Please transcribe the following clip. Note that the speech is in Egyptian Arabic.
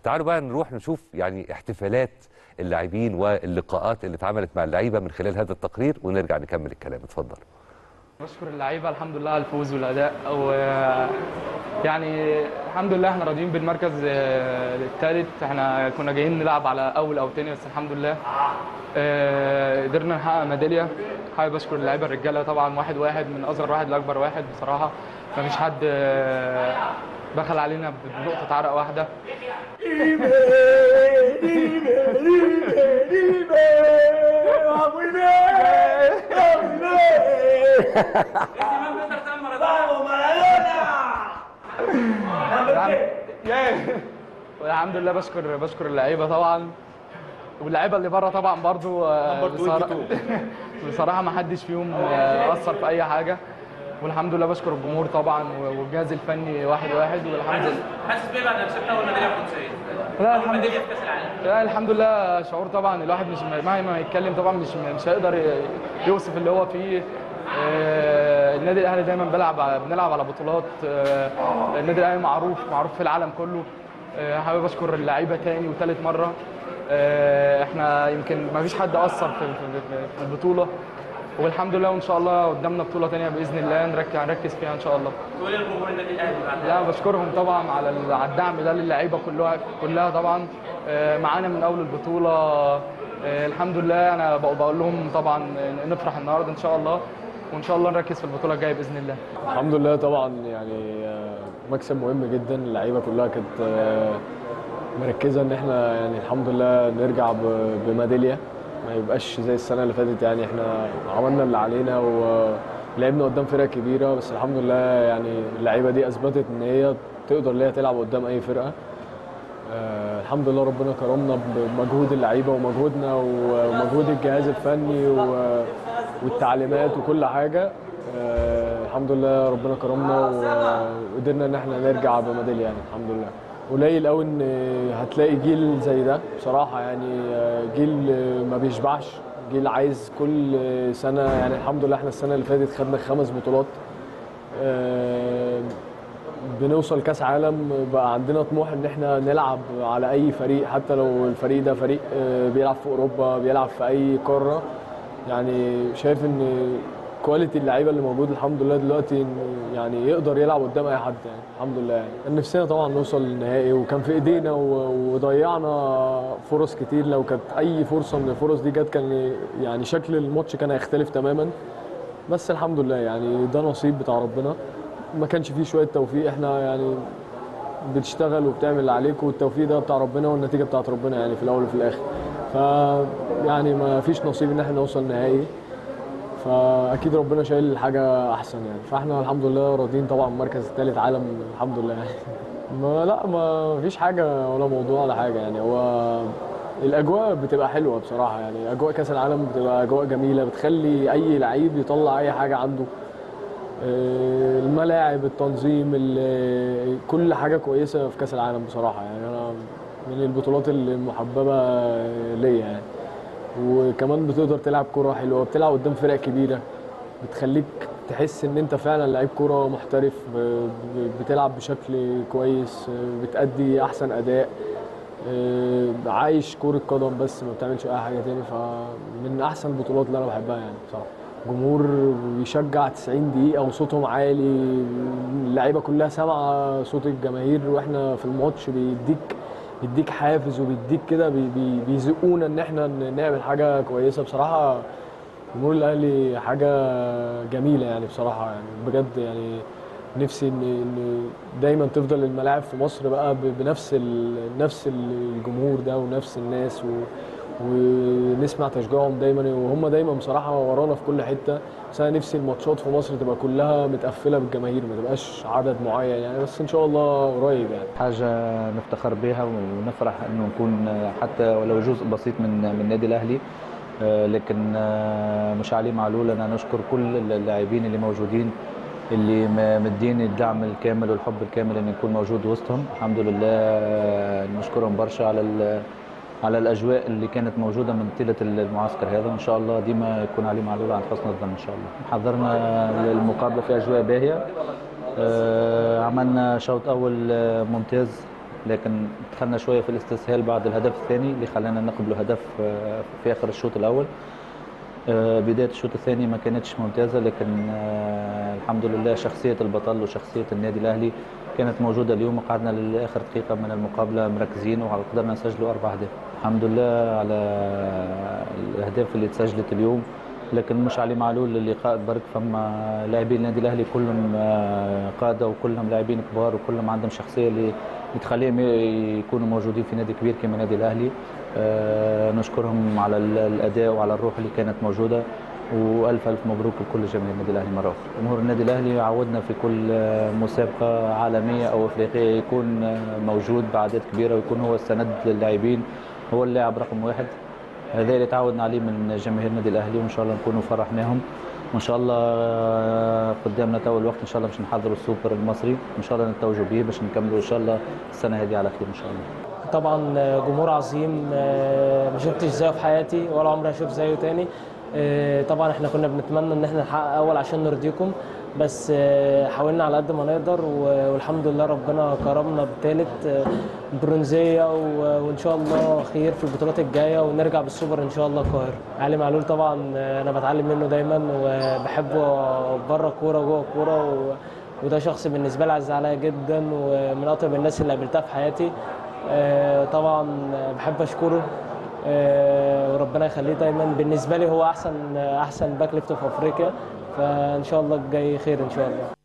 تعالوا بقى نروح نشوف يعني احتفالات اللاعبين واللقاءات اللي اتعملت مع اللعيبه من خلال هذا التقرير ونرجع نكمل الكلام اتفضل بشكر اللعيبه الحمد لله على الفوز والاداء و يعني الحمد لله احنا راضيين بالمركز الثالث احنا كنا جايين نلعب على اول او تاني بس الحمد لله آه، قدرنا نحقق ميداليه حابب اشكر اللعيبه الرجاله طبعا واحد واحد من اصغر واحد لاكبر واحد بصراحه مفيش حد آه، بخل علينا بنقطه عرق واحده والحمد لله بشكر بشكر اللعيبه طبعا واللعيبه اللي بره طبعا برضو آه، بصراحه بصراحه ما حدش فيهم آه، اثر في اي حاجه والحمد لله بشكر الجمهور طبعا والجهاز الفني واحد واحد والحمد لله حاسس بيه بعد ما كسبت اول ميداليه فرنسيه؟ لا اول الحمد ميداليه في كاس العالم لا الحمد لله شعور طبعا الواحد مش مهما يتكلم طبعا مش مش هيقدر ي- يوصف اللي هو فيه آه، النادي الاهلي دايما بيلعب على بنلعب على بطولات آه، النادي الاهلي معروف معروف في العالم كله آه، حابب اشكر اللعيبه تاني وتالت مره آه، احنا يمكن ما فيش حد اثر في في- في البطوله والحمد لله وان شاء الله قدامنا بطوله تانيه باذن الله نركز هنركز فيها ان شاء الله تقول ايه لجمهور النادي الاهلي بعد لا بشكرهم طبعا على ال- على الدعم ده للعيبه كلها كلها طبعا آه، معانا من اول البطوله آه، الحمد لله انا بق- بقول لهم طبعا نفرح النهارده ان شاء الله وان شاء الله نركز في البطوله الجايه باذن الله الحمد لله طبعا يعني آه، مكسب مهم جدا اللعيبه كلها كانت آه، مركزه ان احنا يعني الحمد لله نرجع ب- بميداليه ما يبقاش زي السنه اللي فاتت يعني احنا عملنا اللي علينا ولعبنا قدام فرق كبيره بس الحمد لله يعني اللعيبه دي اثبتت ان هي تقدر ليها تلعب قدام اي فرقه آه الحمد لله ربنا كرمنا بمجهود اللعيبه ومجهودنا ومجهود الجهاز الفني و- والتعليمات وكل حاجه آه الحمد لله ربنا كرمنا وقدرنا ان احنا نرجع بميداليه يعني الحمد لله قليل قوي ان هتلاقي جيل زي ده بصراحه يعني آه، جيل آه، ما بيشبعش جيل عايز كل سنه يعني الحمد لله احنا السنه اللي فاتت خدنا خمس بطولات آه، بنوصل كاس عالم بقى عندنا طموح ان احنا نلعب على اي فريق حتى لو الفريق ده فريق آه، بيلعب في اوروبا بيلعب في اي قاره يعني شايف ان كواليتي اللعيبه اللي موجود الحمد لله دلوقتي إن يعني يقدر يلعب قدام اي حد يعني الحمد لله يعني كان نفسنا طبعا نوصل للنهائي وكان في ايدينا و- وضيعنا فرص كتير لو كانت اي فرصه من الفرص دي جت كان يعني شكل الماتش كان هيختلف تماما بس الحمد لله يعني ده نصيب بتاع ربنا ما كانش فيه شويه توفيق احنا يعني بتشتغل وبتعمل اللي عليك والتوفيق ده بتاع ربنا والنتيجه بتاعت ربنا يعني في الاول وفي الاخر ف يعني ما فيش نصيب ان احنا نوصل نهائي فاكيد ربنا شايل حاجه احسن يعني فاحنا الحمد لله راضيين طبعا المركز الثالث عالم الحمد لله يعني ما لا ما فيش حاجه ولا موضوع ولا حاجه يعني هو الاجواء بتبقى حلوه بصراحه يعني اجواء كاس العالم بتبقى اجواء جميله بتخلي اي لعيب يطلع اي حاجه عنده آه، الملاعب التنظيم ال- كل حاجه كويسه في كاس العالم بصراحه يعني انا من البطولات المحببه ليا يعني وكمان بتقدر تلعب كرة حلوة بتلعب قدام فرق كبيرة بتخليك تحس ان انت فعلا لعيب كرة محترف ب- ب- بتلعب بشكل كويس بتأدي احسن اداء آه، عايش كرة قدم بس ما بتعملش اي حاجة تاني فمن احسن البطولات اللي انا بحبها يعني بصراحة جمهور بيشجع 90 دقيقة وصوتهم عالي اللعيبة كلها سامعة صوت الجماهير واحنا في الماتش بيديك بيديك حافز وبيديك كده بي بي بيزقونا ان احنا ن- نعمل حاجة كويسة بصراحة جمهور الاهلي حاجة جميلة يعني بصراحة يعني بجد يعني نفسي ان ان دايما تفضل الملاعب في مصر بقى ب- بنفس ال... نفس الجمهور ده ونفس الناس و... ونسمع تشجيعهم دايما وهم دايما بصراحه ورانا في كل حته بس انا نفسي الماتشات في مصر تبقى كلها متقفله بالجماهير ما تبقاش عدد معين يعني بس ان شاء الله قريب يعني حاجة نفتخر بها ونفرح انه نكون حتى ولو جزء بسيط من من النادي الاهلي آه، لكن آه، مش علي معلول انا نشكر كل اللاعبين اللي موجودين اللي م- مدين الدعم الكامل والحب الكامل اني يكون موجود وسطهم الحمد لله آه، نشكرهم برشا على ال- على الاجواء اللي كانت موجوده من طيله المعسكر هذا وان شاء الله ديما يكون علي معلول عند حسن الظن ان شاء الله حضرنا المقابله في اجواء باهيه آه، عملنا شوط اول آه، ممتاز لكن دخلنا شويه في الاستسهال بعد الهدف الثاني اللي خلانا نقبل هدف آه، في اخر الشوط الاول آه، بدايه الشوط الثاني ما كانتش ممتازه لكن آه، الحمد لله شخصيه البطل وشخصيه النادي الاهلي كانت موجوده اليوم وقعدنا لاخر دقيقه من المقابله مركزين وقدرنا نسجلوا اربع اهداف الحمد لله على الاهداف اللي تسجلت اليوم لكن مش علي معلول اللقاء برك فما لاعبين النادي الاهلي كلهم آه، قاده وكلهم لاعبين كبار وكلهم عندهم شخصيه اللي اللي تخليهم يكونوا موجودين في نادي كبير كما النادي الاهلي آه، نشكرهم على ال- الاداء وعلى الروح اللي كانت موجوده والف الف مبروك لكل جماهير النادي الاهلي مره اخرى. جمهور النادي الاهلي عودنا في كل آه، مسابقه عالميه او افريقيه يكون آه، موجود باعداد كبيره ويكون هو السند للاعبين هو اللاعب رقم واحد هذا اللي تعودنا عليه من جماهير النادي الاهلي وان شاء الله نكونوا فرحناهم وان شاء الله آه، قدامنا تو الوقت ان شاء الله باش نحضروا السوبر المصري ان شاء الله نتوجوا به باش نكملوا ان شاء الله السنه هذه على خير ان شاء الله طبعا جمهور عظيم آه، ما شفتش زيه في حياتي ولا عمري هشوف زيه تاني آه، طبعا احنا كنا بنتمنى ان احنا نحقق اول عشان نرضيكم بس آه، حاولنا على قد ما نقدر و- والحمد لله ربنا كرمنا بثالث آه، برونزيه و- وان شاء الله خير في البطولات الجايه ونرجع بالسوبر ان شاء الله القاهره علي معلول طبعا آه، انا بتعلم منه دايما وبحبه بره الكوره وجوه الكوره و- وده شخص بالنسبه لي عزيز عليا جدا ومن اطيب الناس اللي قابلتها في حياتي آه، طبعا بحب اشكره آه، وربنا يخليه دايما بالنسبه لي هو احسن احسن باك ليفت في افريقيا فان شاء الله الجاي خير ان شاء الله